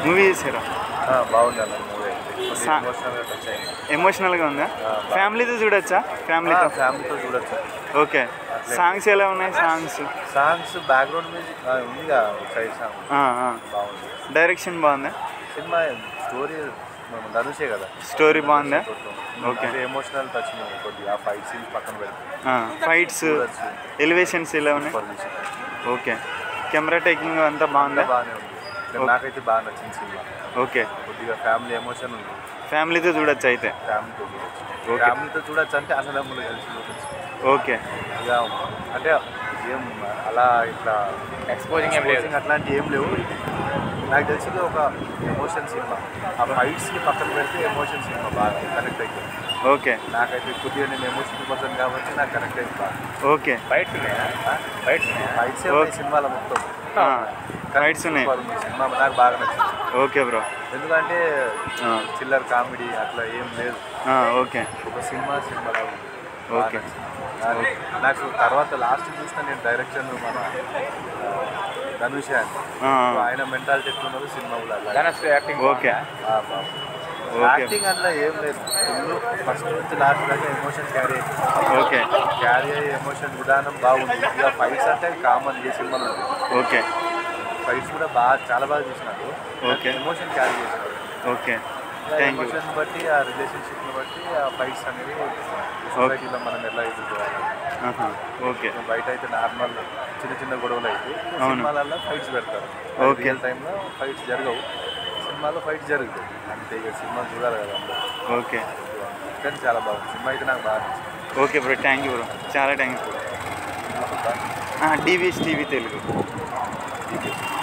Movie చేసారా ఆ, బాగుంది అన్న మూవీ అయితే సా- ఎమోషనల్గా టచ్ అయింది ఎమోషనల్గా ఉందా ఆ, ఫ్యామిలీతో చూడొచ్చా ఫ్యామిలీతో ఫ్యామిలీతో చూడొచ్చు ఓకే సాంగ్స్ ఎలా ఉన్నాయి సాంగ్స్ సాంగ్స్ బ్యాక్గ్రౌండ్ మ్యూజిక్ ఉందిగా సైడ్ సాంగ్ బాగుంది డైరెక్షన్ బాగుందా సినిమా స్టోరీ ధనుషే కదా స్టోరీ బాగుందా ఓకే. అంటే ఎమోషనల్ టచ్ మూవీ కొద్దిగా ఆ ఫైట్ సీన్ పక్కన పెడితే ఫైట్స్ చూడొచ్చు ఎలివేషన్స్ ఎలా ఉన్నాయి సూపర్ విషయం ఓకే కెమెరా టేకింగ్ అంతా బాగుందా బాగానే ఉంది ఓకే. నాకైతే బాగా నచ్చింది సినిమా ఓకే కొద్దిగా ఫ్యామిలీ ఎమోషన్ ఉంది ఫ్యామిలీతో చూడొచ్చు అయితే ఫ్యామిలీతో చూడొచ్చు ఓకే. ఫ్యామిలీతో చూడొచ్చు అంటే అన్నదమ్ములు కలిసి చూడొచ్చు ఓకే ఇక అంటే ఏం అలా ఇట్లా ఎక్స్పోజింగ్ ఏం లేదు exposing అట్లాంటి ఏం లేవు ఇది నాకు తెలిసి ఇది ఒక ఎమోషన్ సినిమా ఆ ఫైట్స్ని పక్కన పెడితే ఎమోషన్ సినిమా బాగా కనెక్ట్ అవుతుంది ఓకే నాకైతే కొద్దిగా నేను ఎమోషన్ పర్సన్ కాబట్టి నాకు కనెక్ట్ అయింది బాగా ఓకే ఫైట్స్ ఉన్నాయా ఫైట్స్ ఉన్నాయా ఫైట్స్ ఓకే. సినిమాలో మొత్తం ఫైట్స్ ఉన్నాయి సూపర్ ఉంది సినిమా నాకు బాగా నచ్చింది ఓకే బ్రో ఎందుకంటే ఆ. చిల్లర్ కామెడీ అట్లా ఏం లేదు ఓకే ఒక సినిమా సినిమా లాగా ఉంది. ఓకే. బాగా నచ్చింది. నాకు- నాకు తర్వాత లాస్ట్ చూసిన నేను డైరెక్షన్ మన ఆ, ధనుష్ అని ఆ, సో ఆయన మెంటాలిటీ ఎట్లున్నదో సినిమా కూడా అలాగే. Dhanush acting okay. ఆ, బాగుంది. ఓకే. యాక్టింగ్ అట్లా ఏం లేదు ఫుల్ ఫస్ట్ నుంచి లాస్ట్ దాకా ఎమోషన్ క్యారీ ఓకే క్యారీ అయ్యే ఎమోషన్ విధానం బాగుంది ఇక ఫైట్స్ అంటే కామన్ ఏ సినిమాలో ఓకే ఫైట్స్ కూడా బాగా చాలా బాగా చూసినారు ఓకే. ఎమోషన్ క్యారీ చేసినారు ఓకే థ్యాంక్ యూ ఎమోషన్ బట్టి ఆ రిలేషన్షిప్ని బట్టి ఆ ఫైట్స్ అనేవి సొసైటీలో మనం ఎలా ఎదుర్కోవాలి ఓకే బయట అయితే నార్మల్ చిన్న చిన్న గొడవలు అయితే అవును. సినిమాలలో ఫైట్స్ పెడతారు ఓకే. రియల్ టైంలో ఫైట్స్ జరగవు సినిమాలో ఫైట్స్ జరుగుతాయి అంతే ఇక సినిమా చూడాలి కదా అందరూ ఓకే కానీ చాలా బాగుంది సినిమా అయితే నాకు బాగా నచ్చింది okay bro thank you bro చాలా థ్యాంక్స్ బ్రో నాకు బాగా డీవీఎస్ టీవీ తెలుగు నచ్చింది.